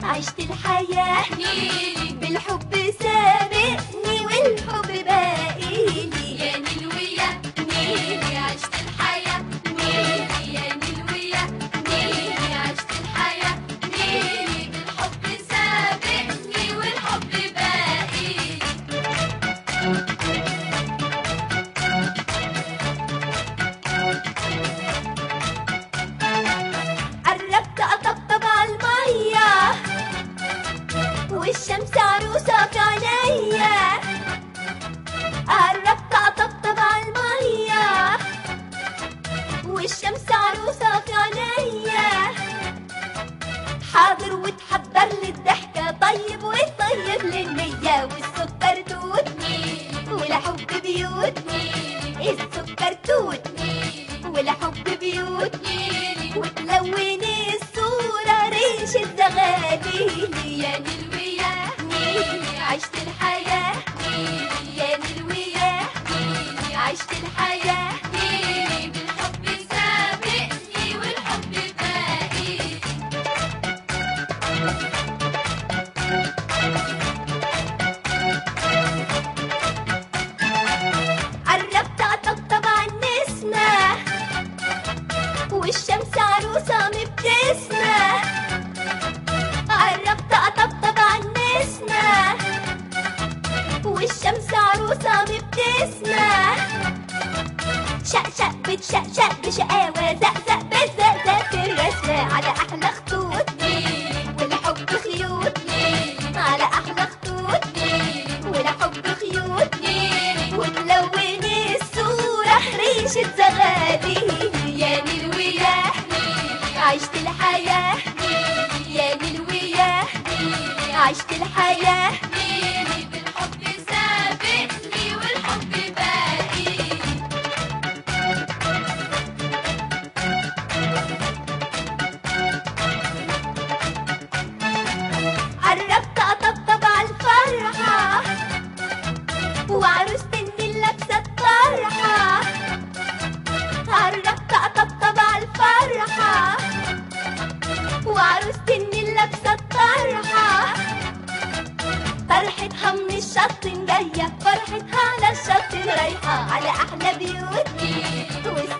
عشت الحياة بالحب سابقني والحب باقيلي يا نلوية نيلي عشت الحياة نيلي يا نلوية نيلي عشت الحياة نيلي بالحب سابقني والحب باقي قربت أطبطب على المية والشمس عروسة في عينيا قربت أطبطب على المية والشمس عروسة في عينيا حاضر وتحضر لي الضحكة طيب وطيب للنية والسكر توت والحب بيوت السكر توت والحب بيوت وتلوني الصورة ريش الزغاليلي يا نلوية نيلي عشت الحياة نيلي يا نلوية نيلي عشت الحياة نيلي بالحب سابقني والحب باقي قربت أطبطب على النسمة والشمس عروسة مبتسمة قربت أطبطب على النسمة والشمس عروسة مبتسمة شقشق بتشقشق بشقاوة زقزق بتزقزق في الرسمة على أحلى خطوط والحب خيوط على أحلى خطوط والحب خيوط وتلوني الصورة ريشة زغاليل يا نلوية عشت الحياة يا نلوية عشت الحياة نيلي بالحب سابقني والحب باقي قربت أطبطب على الفرحة وعروسة النيل لابسة الطرحة قربت أطبطب على الفرحة وعروسة النيل لابسة الطرحة فرحتها من الشط جاية فرحتها على الشط رايحة على أحلى بيوت